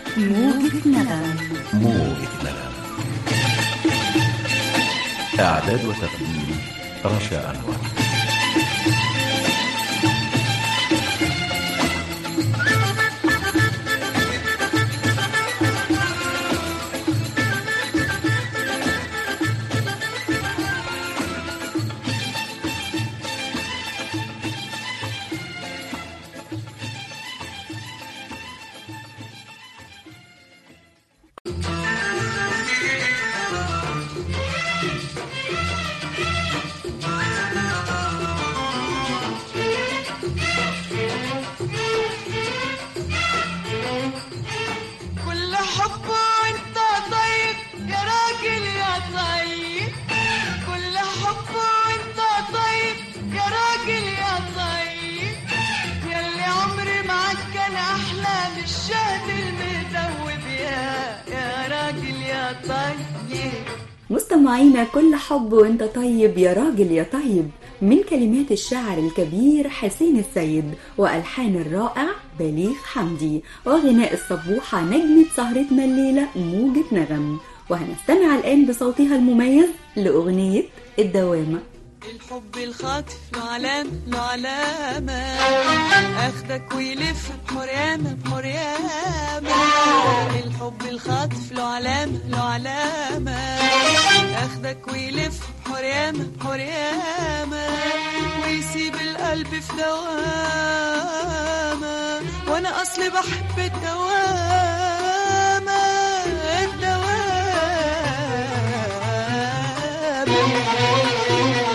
موجة نغم موجة نغم إعداد وتقديم رشا أنور كل حب وانت طيب يا راجل يا طيب كل حب وانت طيب يا راجل يا طيب ياللي عمري معاك كان احلى من الشهد المدوب يا يا راجل يا طيب مستمعينا كل حب وانت طيب يا راجل يا طيب من كلمات الشاعر الكبير حسين السيد وألحان الرائع بليغ حمدي وغناء الصبوحة نجمة سهرتنا الليلة موجة نغم وهنستمع الآن بصوتها المميز لأغنية الدوامة الحب الخاطف له علامة له علامة اخدك ويلف بحريامة بحريامة الحب الخاطف له علامة له علامة اخدك ويلف بحريامة بحريامة ويسيب القلب في دوامة وانا اصلي بحب الدوامة الدوامة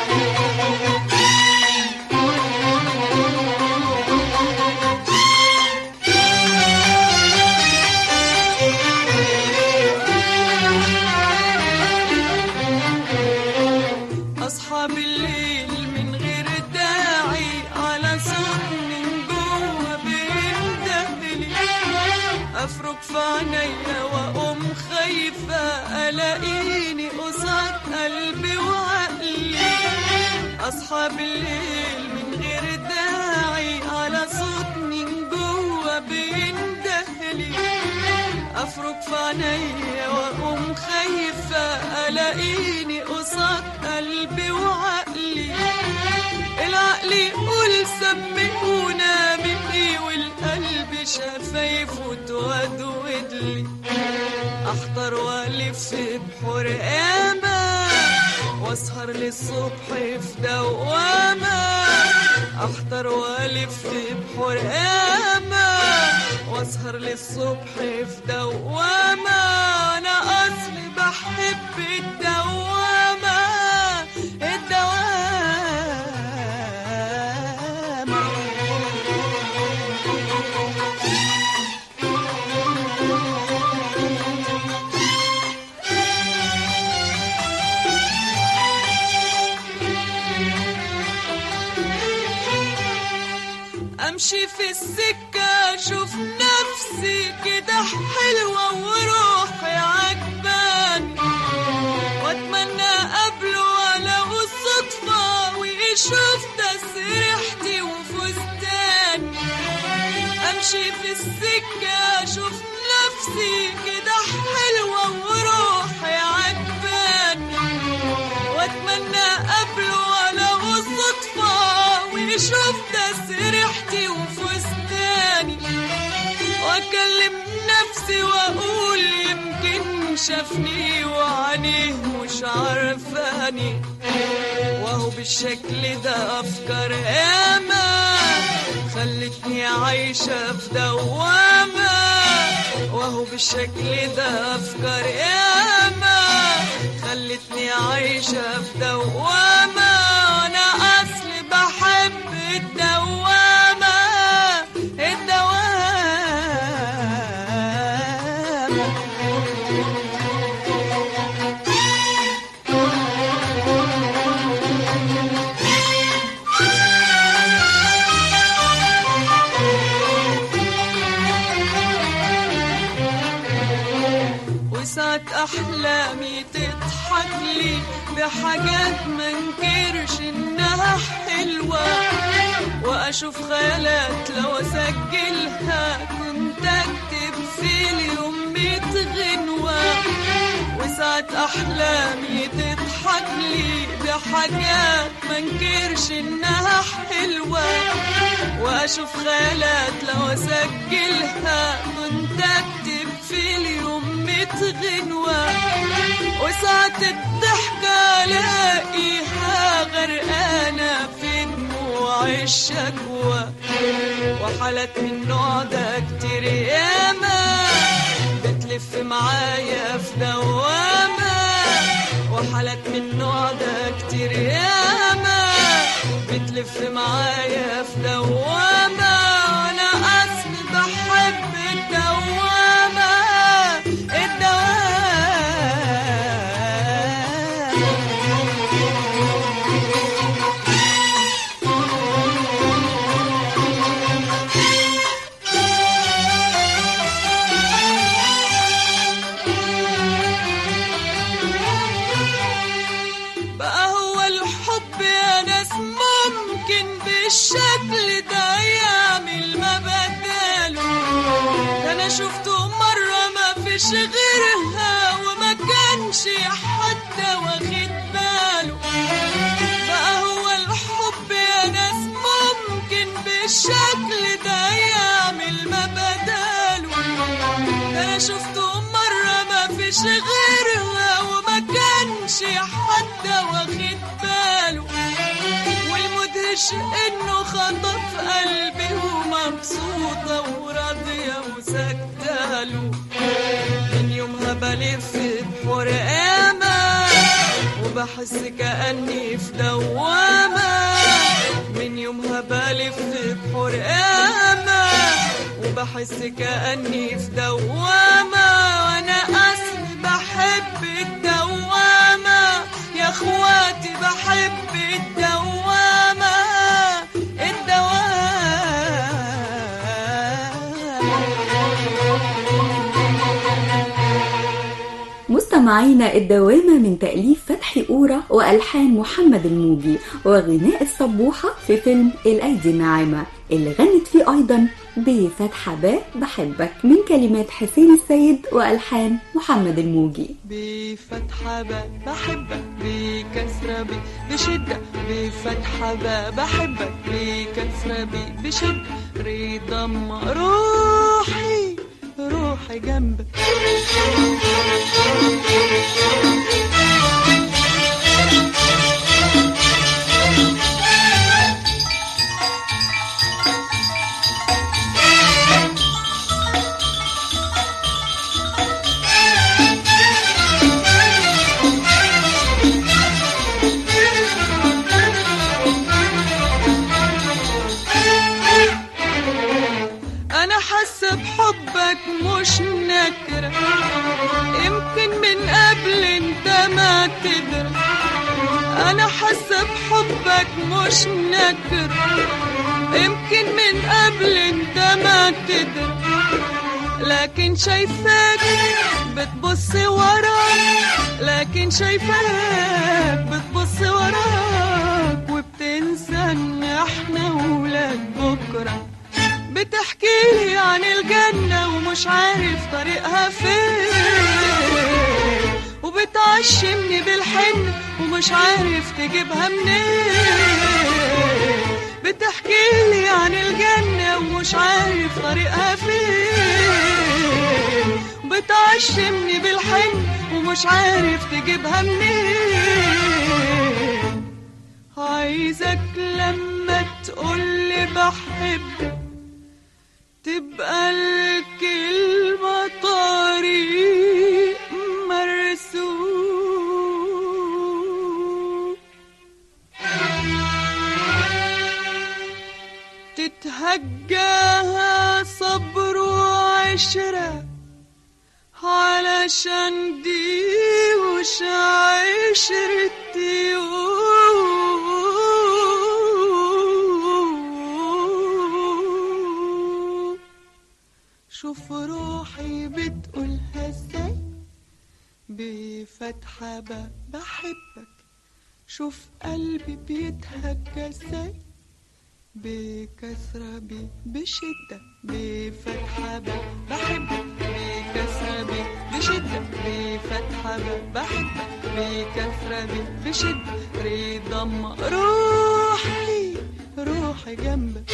أصحى بالليل من غير داعي على صوت من جوه بيندهلي أفرك في عينيا وأقوم خايفة ألاقيني قصاد قلبي وعقلي أصحى بالليل من غير داعي على صوت من جوه بيندهلي افرك في عينيا واقوم خايفه الاقيني قصاد قلبي وعقلي العقل يقول سمعونا مني والقلب شفايفه تودود لي احضر والف بحرقامه واسهر للصبح في دوامه احضر والف بحرقامه واسهر للصبح في دوامه انا اصلي بحب الدوامه الدوامه امشي في السكة اشوف نفسي كده حلوة وروحي عجباني واتمنى قبله ولو الصدفة ويشوف تسريحتي وفستاني امشي في السكة اشوف نفسي كده حلوة وروحي عجباني واتمنى قبله ولو الصدفة ويشوف تسريحتي وفستاني واكلم نفسي واقول يمكن شافني وعينيه مش عارفاني وهو بالشكل ده افكار ياما خلتني عايشة في دوامة وهو بالشكل ده افكار ياما خلتني عايشة في دوامة وانا اصلي بحب الدوامة الدوامة وساعة أحلامي تضحك لي بحاجات ما انكرش إنها حلوة وأشوف خيالات لو أسجلها كنت أكتب في احلامي تضحك لي بحاجات ما انكرش انها حلوه واشوف خيالات لو اسجلها كنت اكتب في اليوم ميت غنوه وساعة الضحكة الاقيها غرقانة في دموع الشكوى وحالات من النوع ده كتير ياما بتلف معايا في دوامة وحالات من النوع ده كتير ياما بتلف معايا في دوامة وانا اصل بحب الدوامة الدوامة بقى هو الحب يا ناس ممكن بالشكل ده يعمل ما بداله ده انا شفته مرة ما فيش غيرها وما كانش حتى واخد باله بقى هو الحب يا ناس ممكن بالشكل ده يعمل ما بداله ده انا شفته مرة ما فيش غيرها وما كانش حتى واخد باله والمدهش انه خطف قلبي ومبسوطة وراضية وسكتاله من يومها بلف بحور ياما وبحس كأني في دوامة من يومها بلف بحور ياما وبحس كأني في دوامة وانا اصل بحب الدوامة يا اخواتي بحب الدوامة الدوامة مستمعينا الدوامة من تأليف فتحي أورا وألحان محمد الموجي وغناء الصبوحة في فيلم الأيدي الناعمة اللي غنت فيه أيضا بفتحة باء بحبك من كلمات حسين السيد وألحان محمد الموجي بفتحة باء بحبك بكسرة بي بشدة بفتحة باء بحبك بكسرة بي بشدة رضا روحي روحي جنبك انا حاسه بحبك مش نكره يمكن من قبل انت ما تدري انا حاسه بحبك مش نكره يمكن من قبل انت ما تدري لكن شايفاك بتبص وراك لكن شايفاك بتبص وراك وبتنسى ان احنا ولاد بكره بتحكي لي عن الجنة ومش عارف طريقها فين وبتعشمني بالحن ومش عارف تجيبها منين بتحكي لي عن الجنة ومش عارف طريقها فين بتعشمني بالحن ومش عارف تجيبها منين عايزك لما تقولي بحبك تبقى الكلمة طريق مرسوم تتهجاها صبر وعشرة علشان دي وش عشرتي شوف روحي بتقولها ازاي بفتحة ب- بحبك شوف قلبي بيتهجى ازاي بكسرة ب بشدة بفتحة ب بحبك بكسرة ب بشدة بفتحة بفتحة بحبك بكثرة بشدة رضا ما روحي روحي جنبك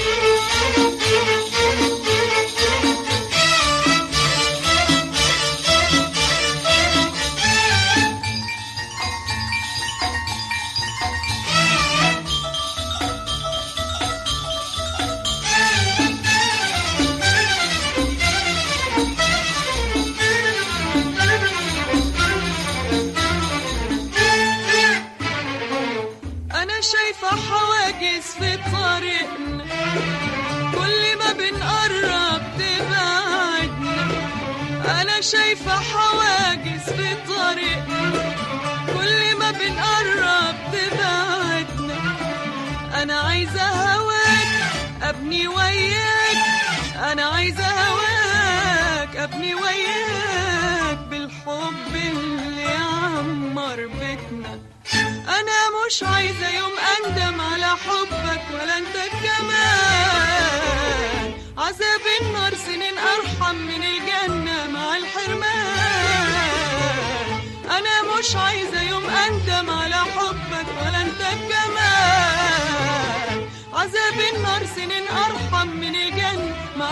أنا شايفة حواجز في طريقنا كل ما بنقرب تبعدنا أنا شايفة حواجز في طريقنا كل ما بنقرب تبعدنا أنا عايزة هواك أبني وياك أنا عايزة هواك أبني وياك بالحب اللي عمر بيتنا انا مش عايزه يوم اندم على حبك ولا انت كمان عذاب النار سنين ارحم من الجنه مع الحرمان انا مش عايزه يوم اندم على حبك ولا انت كمان عذاب النار سنين ارحم من الجنه مع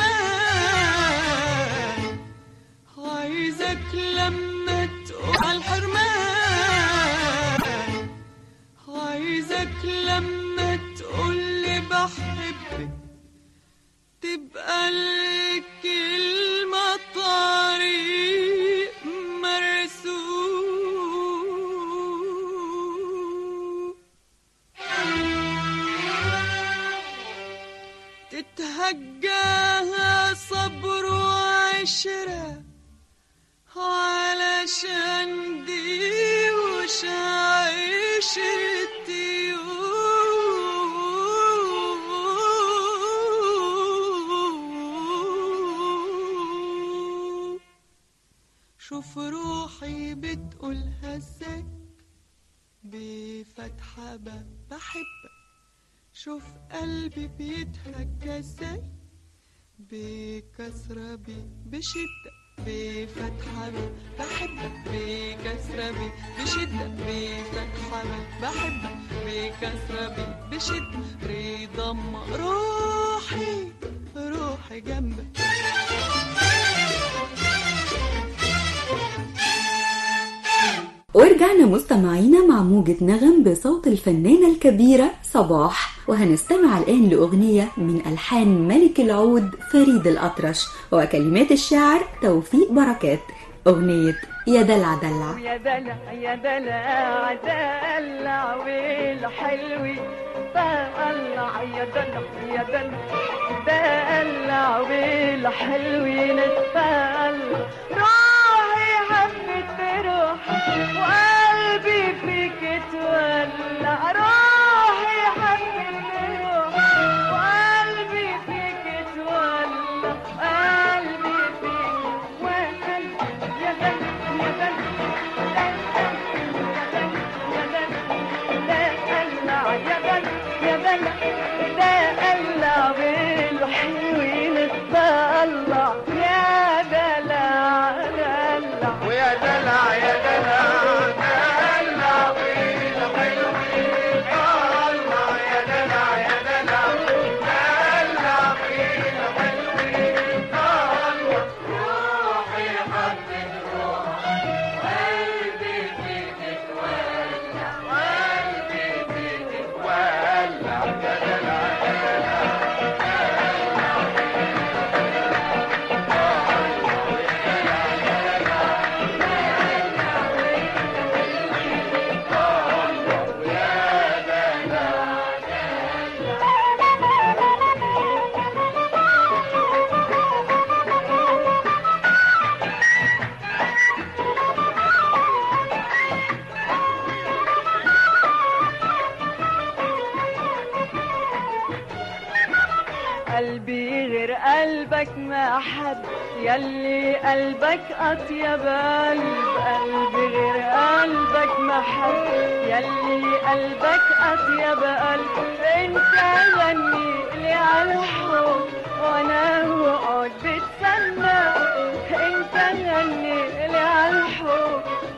الحرمان عايزك لما تقول على الحرمان عايزك لما تقولي بحبك تبقى الكلمة طريق مرسوم تتهجاها صبر وعشرة علشان دي وش عشرتي شوف روحي بتقولها ازاي بفتحة ب- بحبك شوف قلبي بيتهجى ازاي بكسرة ب- بشدة بفتحة ب- بحبك بكسرة ب- بشدة بفتحة ب- بحبك بكسرة ب- بشدة رضا ما روحي روحي جنبك ورجعنا مستمعينا مع موجة نغم بصوت الفنانة الكبيرة صباح وهنستمع الآن لأغنية من ألحان ملك العود فريد الأطرش وكلمات الشاعر توفيق بركات أغنية يا دلع دلع يا دلع يا دلع دلع والحلوي طلع يا دلع يا دلع دلع والحلوي نتطلع روحي حبت روحي وقلبي فيك تولع روحي حبت روحي وقلبي فيك تولع قلبي فيك وقلبي يا دلع يا دلع يا دلع دلع ويا دلع يا دلع دلع بالحلوين طلع يا دلع يا دلع دلع بالحلوين طلع روحي حبت روحي قلبي فيك تولع قلبي فيك تولع يا دلع يا دلع قلبي غير قلبك ما حد يلي قلبك أطيب قلب قلبي غير قلبك ما حد يلي قلبك أطيب قلب انت غني لي على الحب وانا واقعد بتسنى انت غني لي على الحب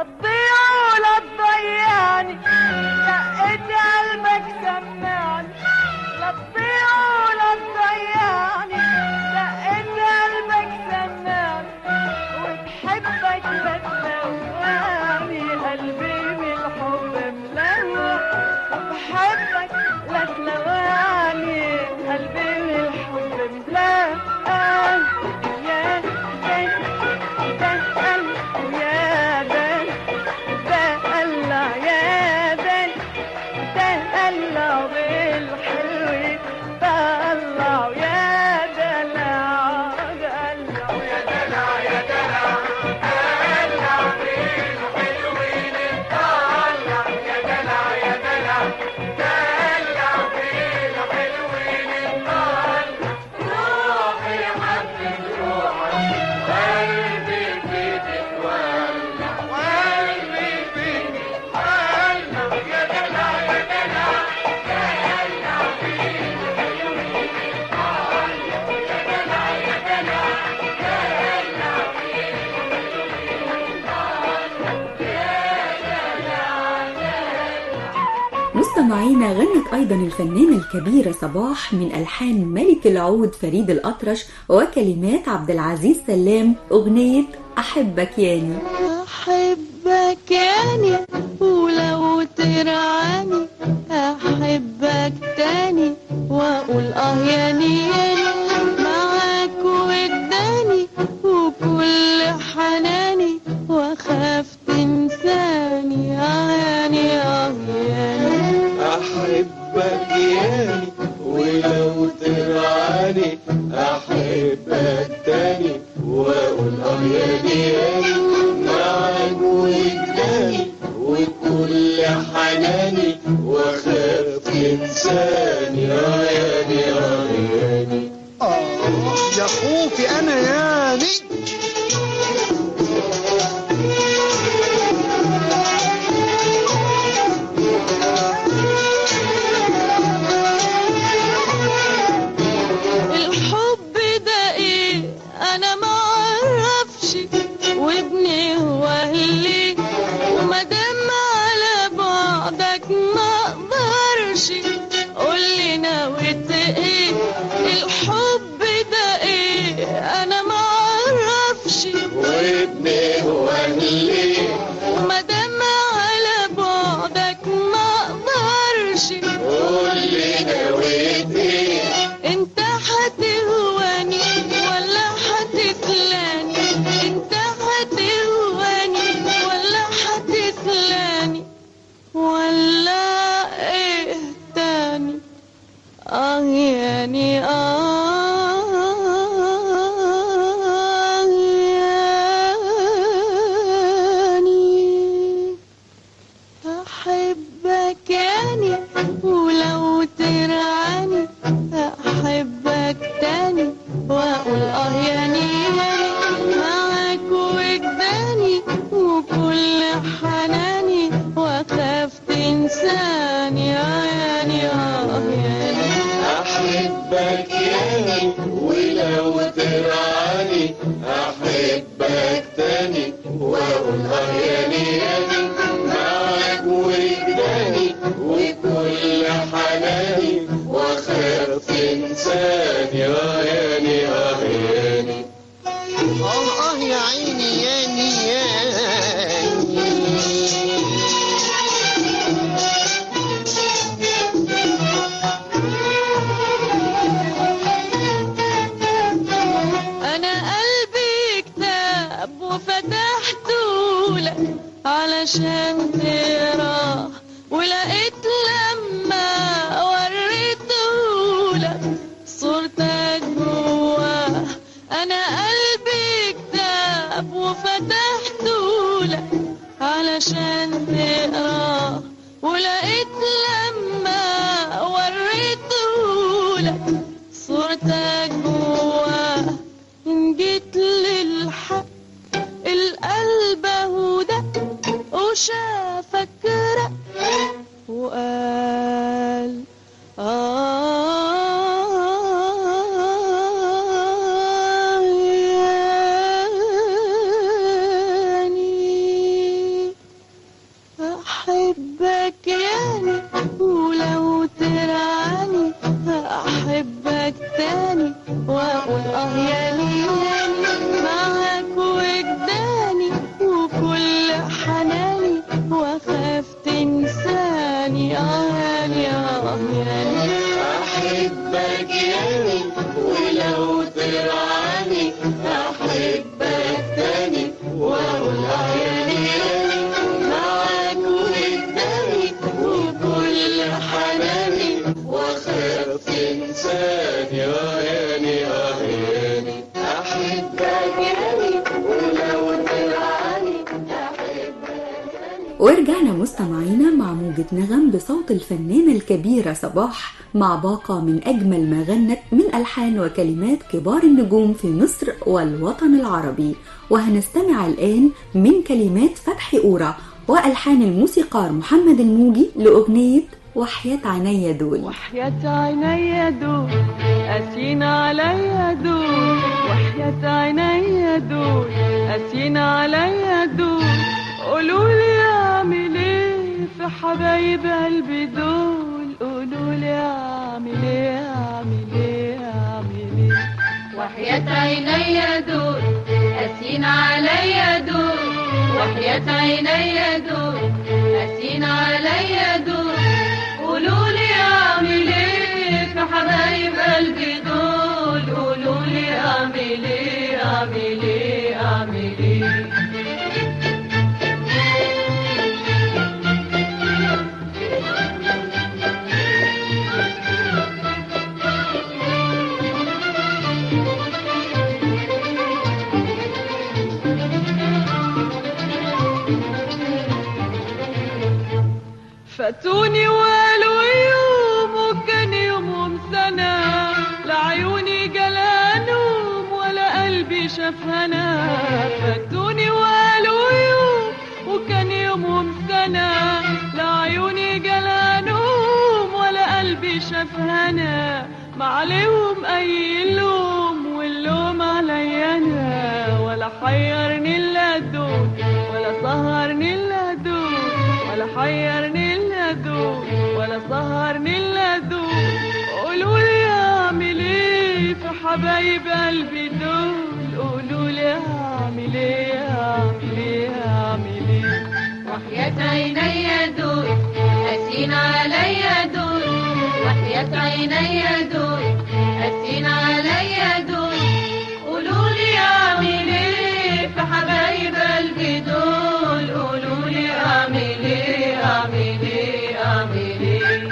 لا تضيع ولا تضيعني دقت قلبك سمعني لا تضيع ولا تضيعني دقت قلبك سمعني وبحبك لا تلوعني قلبي بالحب ملوع وبحبك لا تلوعني قلبي بالحب ملوع يا دن دن يا دن دلع يا دن دلع بالحلو دلع يا دلع دلع يا دلع يا دلع دلع بالحلوين طلع يا دلع يا دلع دلع بالحلوين طلع روحي حبيت روحك قلبي فيك اتولع قلبي فيك اتولع يا دلع يا دلع دلع بالحلوين طلع يا دلع يا دلع مستمعينا غنت أيضا الفنانة الكبيرة صباح من ألحان ملك العود فريد الأطرش وكلمات عبد العزيز سلام أغنية أحبك ياني أحبك يعني ولو ترعاني أحبك تاني وأقول آه ياني ياني معاك وداني وكل حناني وأخاف تنساني آه ياني آه ياني أحبك ياني ولو ترعاني أحبك تاني وأقول آه ياني ياني معاك وجداني وكل حناني وأخاف تنساني آه ياني آه ياني آه يا خوفي أنا ياني الحب ده ايه انا ما اعرفش وابني هو اللي ومادام على بعدك ما اقدرش قولي نويت ايه الحب ده ايه انا ما اعرفش وابني هو اللي ومادام على بعدك ما اقدرش قول لي نويت إيه انت هتهواني ولا هتخلاني انت هتهواني ولا هتخلاني ولا ايه تاني اه يعني اه يعني أحبك يعني ولو ترعاني أحبك تاني وأقول آه يعني يعني معاك وجداني وكل حناني وأخاف تنساني آه يعني آه يعني أحبك ياني ولو ترعاني أحبك تاني وأقول آه ياني ياني معاك وجداني وكل حناني وأخاف تنساني آه ياني آه ياني آه آه يا عيني ياني ياني أنا قلبي كتاب وفتحته لك علشان تقراه ولقيت لما وريته لك صورتك جواه أنا قلبي كتاب وفتحته لك علشان تقراه ولقيت لما وريته لك صورتك جواه إن جيت للحق القلب هدى وشافك رق وقال آه ياني أحبك يعني ولو ترعاني أحبك تاني وأقول آه ياني ياني معاك وجداني وكل حناني وأخاف تنساني آه ياني آه ياني أحبك يعني ولو ترعاني أحبك تاني وأقول آه ياني ياني معاك وجداني وكل حناني وأخاف تنساني آه ياني آه ياني أحبك يعني ولو ترعاني أحبك تاني ورجعنا مستمعينا مع موجة نغم بصوت الفنانة الكبيرة صباح مع باقة من أجمل ما غنت من ألحان وكلمات كبار النجوم في مصر والوطن العربي وهنستمع الآن من كلمات فتحي أورا وألحان الموسيقار محمد الموجي لأغنية وحياة عينيا دول وحياة عينيا دول قاسيين عليا دول وحياة عينيا دول قاسيين عليا دول قولوا لي اعمل ايه في حبايب قلبي دول قولوا لي اعمل ايه اعمل ايه اعمل ايه وحياة عينيا دول قاسين عليا دول وحياة عينيا دول قاسين عليا دول قولوا لي اعمل ايه في حبايب قلبي دول قولوا لي اعمل ايه اعمل ايه اعمل ايه فاتوني وقالوا يوم وكان يومهم سنة لعيوني جلانهم ولا قلبي شاف هنا فاتوني وقالوا يوم وكان يومهم سنة لعيوني جلانهم ولا قلبي شاف هنا ما عليهم أي لوم واللوم عليا أنا ولا حيرني إلا دول ولا سهرني إلا دول ولا حيرني إلا دول ولا سهرني إلا دول قولوا لي أعمل إيه في حبايب قلبي دول قولوا لي أعمل إيه أعمل إيه أعمل إيه وحياة عينيا دول قاسين عليا دول وحياة عينيا دول قاسين عليا دول قولوا لي اعمل ايه في حبايب قلبي دول قولوا لي اعمل ايه اعمل ايه اعمل ايه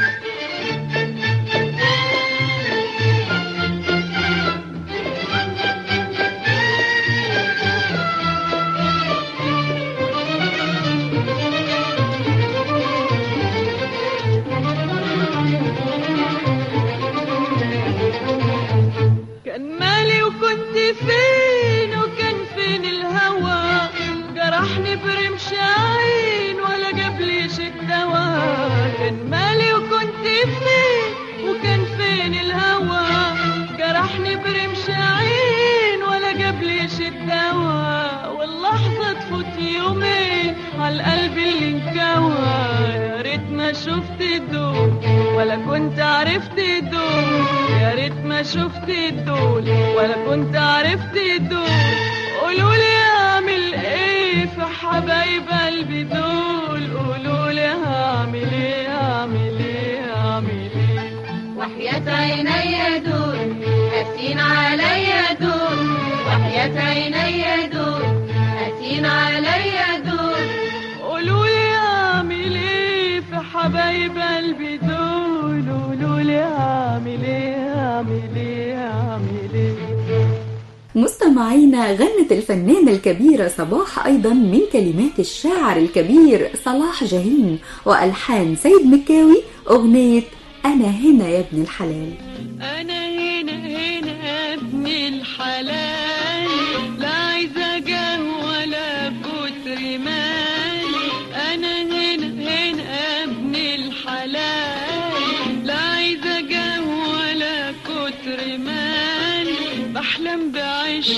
كان مالي وكنت فين وكان فين الهوى جرحني برمش عين ولا جابليش الدواء كان مالي وكنت فين وكان فين الهوى جرحني برمش عين ولا جابليش الدواء واللحظة تفوت يومين عالقلب اللي انكوى يا ريت ما شفت الدول ولا كنت عرفت الدول يا ريت ما شفت الدول ولا كنت عرفت الدول قولوا لي اعمل ايه في حبايب قلبي دول قولوا لي اعمل ايه اعمل ايه اعمل ايه وحياة عينيا دول قاسين عليا دول وحياة عينيا دول قاسين عليا دول قولوا لي اعمل ايه في حبايب قلبي دول قولوا لي اعمل ايه اعمل ايه اعمل ايه مستمعينا غنت الفنانة الكبيرة صباح أيضا من كلمات الشاعر الكبير صلاح جاهين وألحان سيد مكاوي أغنية أنا هنا يا ابن الحلال انا هنا هنا يا ابن الحلال لا عايزه جاه ولا كتر مال انا هنا هنا يا ابن الحلال لا عايزه جاه ولا كتر مال بحلم بعيش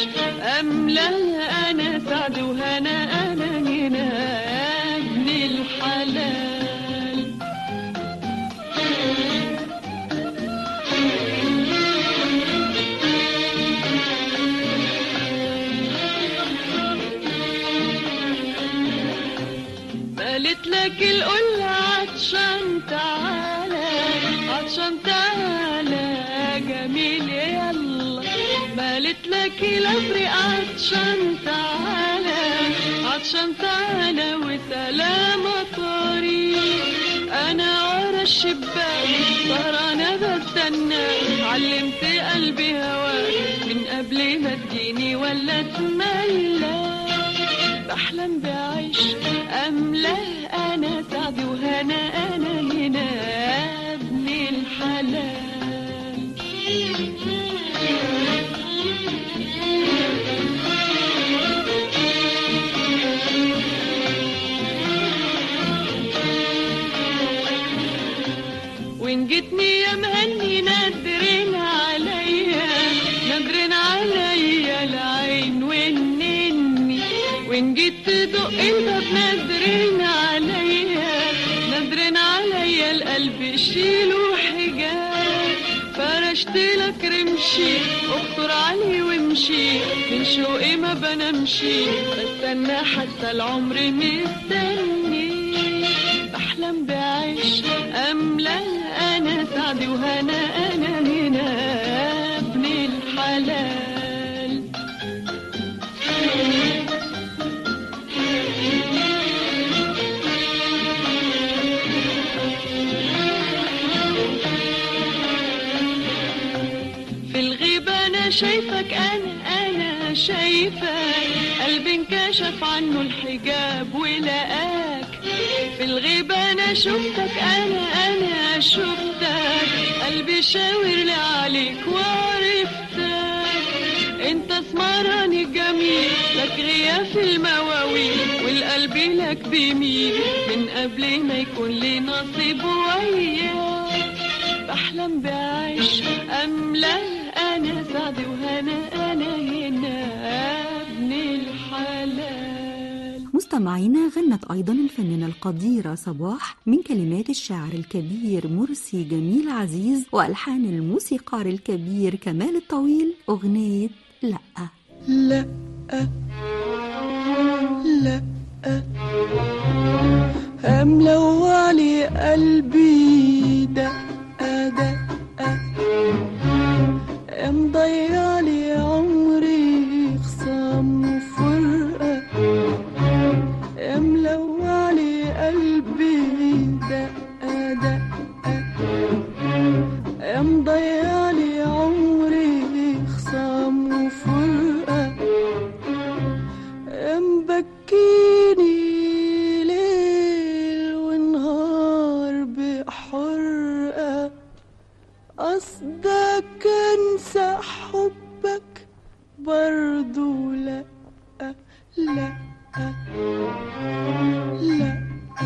املاها انا سعد وهنا انا هنا يا ابن الحلال قالت لك القلة عطشان تعالى عطشان تعالى جميل يلا قالت لك الأفريق عطشان تعالى عطشان تعالى وسلامة طريق أنا ورا الشباك سهرانة بستنى علمت قلبي هواك من قبل ما تجيني ولا تملى بحلم بعيش أملى أنا سعدي وهنا أنا هنا ابن الحلال وإن جيتني يا مهني نادرين عليا نادرين عليا العين والنني وإن جيت تدق الباب نادرين عليا نادرين عليا القلب شيله حجاب فرشت لك رمشي اخطر علي وامشي من شوقي ما بنمشي بستنى حتى العمر مستني بحلم بعيش أملى أنا سعدي وهنا أنا هنا ابن الحلال في الغيبة أنا شايفك أنا أنا شايفك قلبي انكشف عنه الحجاب ولقاك في الغيبة أنا شفتك أنا أنا شفتك قلبي شاور لي عليك وعرفتك انت اسمراني جميل لك غياب في المواويل والقلب لك بيميل من قبل ما يكون لي نصيب وياك بحلم بعيش أملى أنا سعدي وهنا أنا هنا ابن الحلال مستمعينا غنت أيضا الفنانة القديرة صباح من كلمات الشاعر الكبير مرسي جميل عزيز وألحان الموسيقار الكبير كمال الطويل أغنية لأ لا لا أملوالي قلبي دقة دقة مضيعلي عمري خصام وفرقة ملوعلي قلبي دقة دقة مضيعلي عمري خصام وفرقة مبكيني ليل ونهار بحرقة قصدك انسى حبك برضو لا لا لا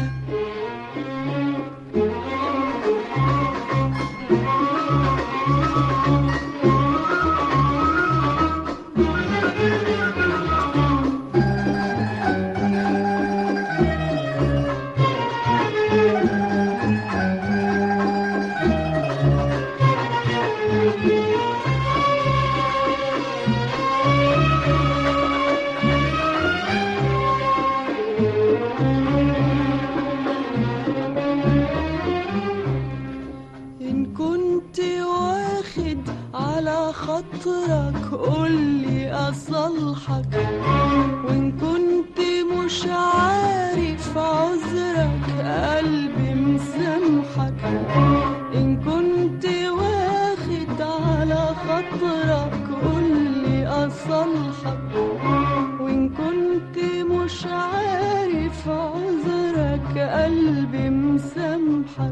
إن كنت واخد على خاطرك قولي أصلحك وإن كنت مش عارف عذرك قلبي مسامحك إن كنت واخد على خاطرك قولي أصلحك وإن كنت مش عارف عذرك قلبي مسامحك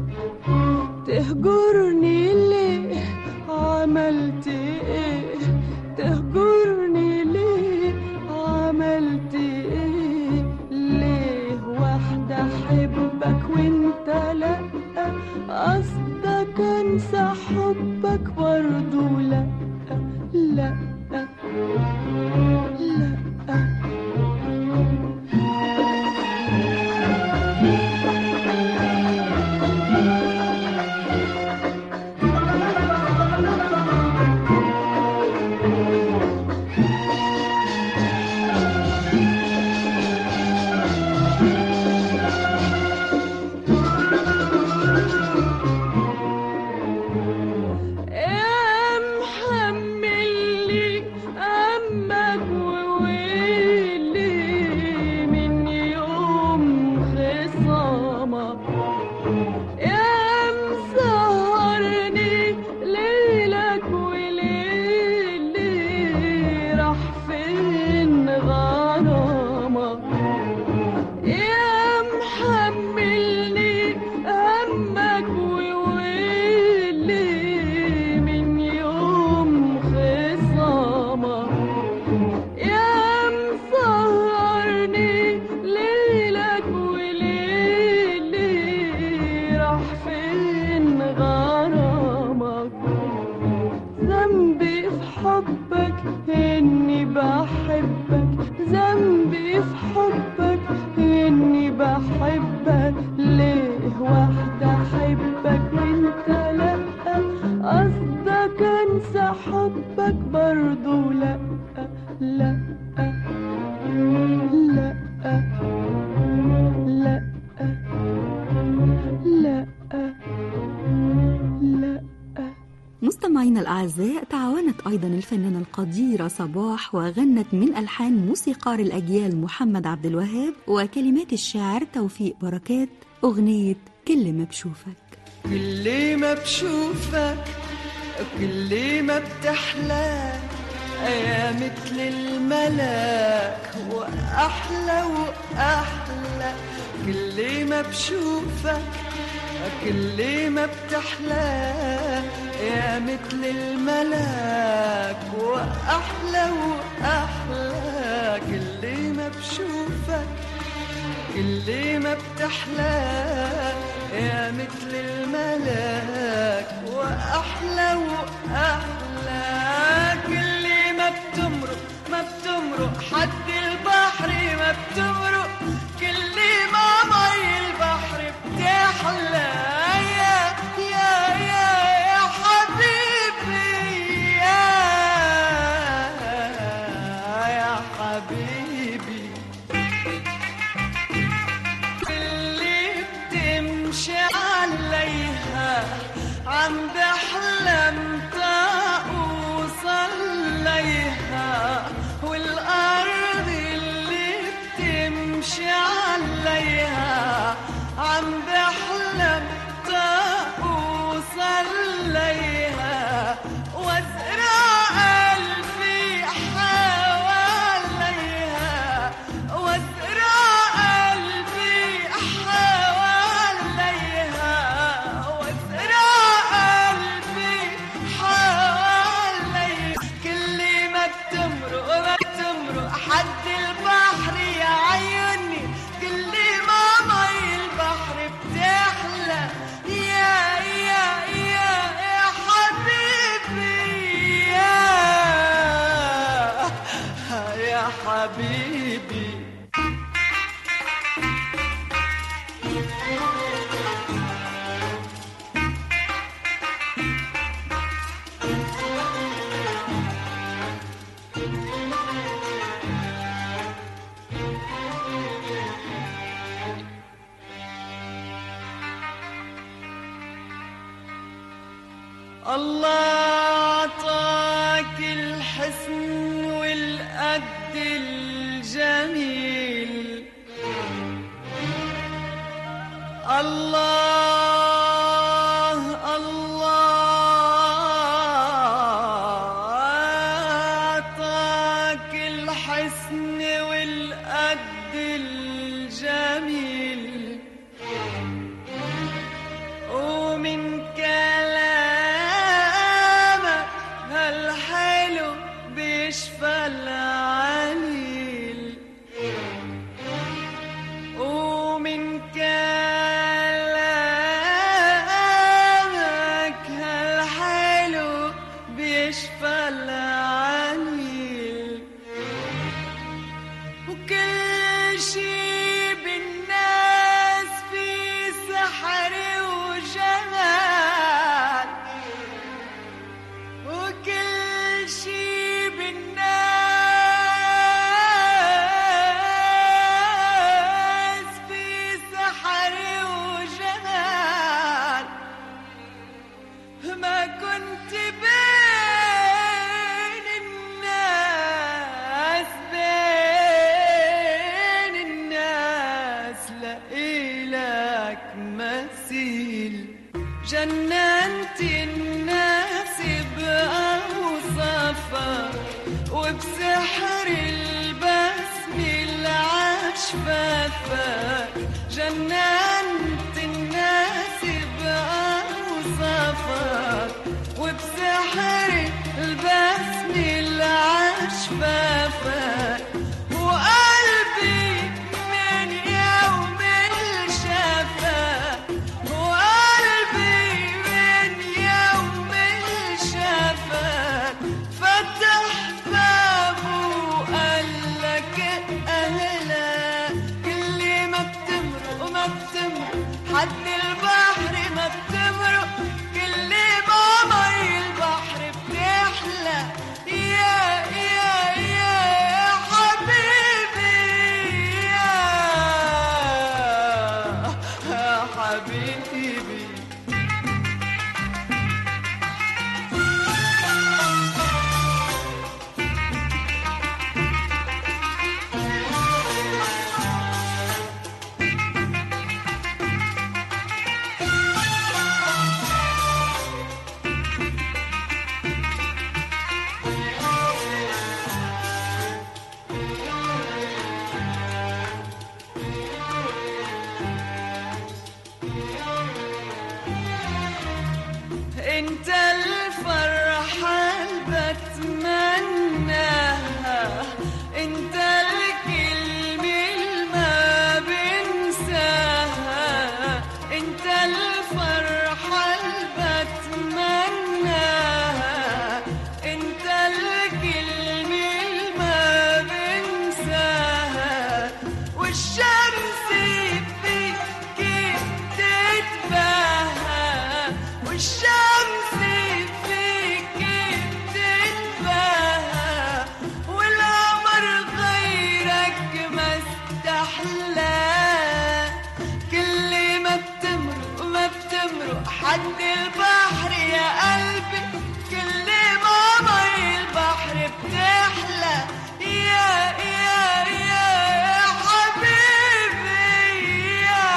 تهجرني ليه عملت ايه تهجرني ليه عملت ايه ليه واحدة احبك وانت لا قصدك انسى حبك برضو لا لا لا يا مسهرني ليلك وليلي راح فين غرامك يا محملني همك وويلي من يوم خصامك يا مسهرني ليلك وليلي راح فين غرامك ذنبي في حبك اني بحبك ذنبي في حبك اني بحبك ليه واحدة احبك وانت لا قصدك انسى حبك برضو لا لا لا لا لا لا مستمعينا الأعزاء تعاونت أيضا الفنانة القديرة صباح وغنت من ألحان موسيقار الأجيال محمد عبد الوهاب وكلمات الشاعر توفيق بركات أغنية كل ما بشوفك كل ما بشوفك كل ما بتحلى يا مثل الملاك وأحلى وأحلى كل ما بشوفك كل ما بتحلى يا مثل الملاك وأحلى وأحلى كل ما بشوفك كل ما بتحلى يا مثل الملاك وأحلى وأحلى كل ما بتمرق ما بتمرق حد البحر ما بتمرق كل ما مي البحر بتحلى يا يا يا يا حبيبي يا يا حبيبي اللي بتمشي عليها عم بحلم اوصل ليها والارض اللي بتمشي عليها عم بحلم اوصل ليها وازرع قلبي حواليها وازرع قلبي حواليها وازرع قلبي حواليها كل ما بتمرق ما بتمرق حد البحر يا عيوني كل ما مي البحر بتحلى يا يا يا يا حبيبي يا يا حبيبي الله عطاك الحسن والقد الجميل الله الله عطاك الحسن والقد الجميل ومن كلامك هالحلو بيشفى العليل ومن كلامك لك مثيل جننت الناس بأوصافك وبسحر البسم العشفافك جننت الناس بأوصافك وبسحر البسم العشفافك وقلبي من يوم الشفاك وقلبي من يوم الشفاك فتح بابه وقال لك أهلا كل ما بتمرق ما بتمرق حد البحر ما بتمرق كل ما مي البحر بتحلى يا يا يا حبيبي يا يا حبيبي انت الفرحة اللي بتمناها انت الكلمة اللي ما بنساها انت الفرحة اللي بتمناها انت الكلمة اللي ما بنساها والشمس فيك تتباهى والشمس فيك تتباهى والقمر غيرك ما استحلى كل ما بتمرق ما بتمرق حد البحر يا قلبي كل ما مي البحر بتحلى يا يا يا حبيبي يا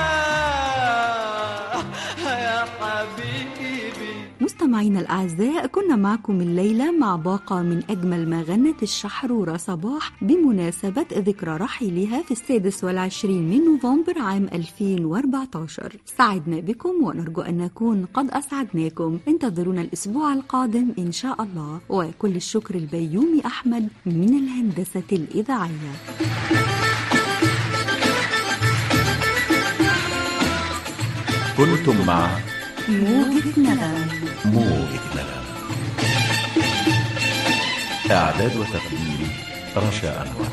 يا حبيبي مستمعينا الأعزاء كنا معكم الليلة مع باقة من أجمل ما غنت الشحرورة صباح بمناسبة ذكرى رحيلها في السادس والعشرين من نوفمبر عام 2014 سعدنا بكم ونرجو أن نكون قد أسعدناكم انتظرونا الأسبوع القادم إن شاء الله وكل الشكر البيومي أحمد من الهندسة الإذاعية كنتم مع موجة نغم موجة نغم إعداد وتقديم رشا أنور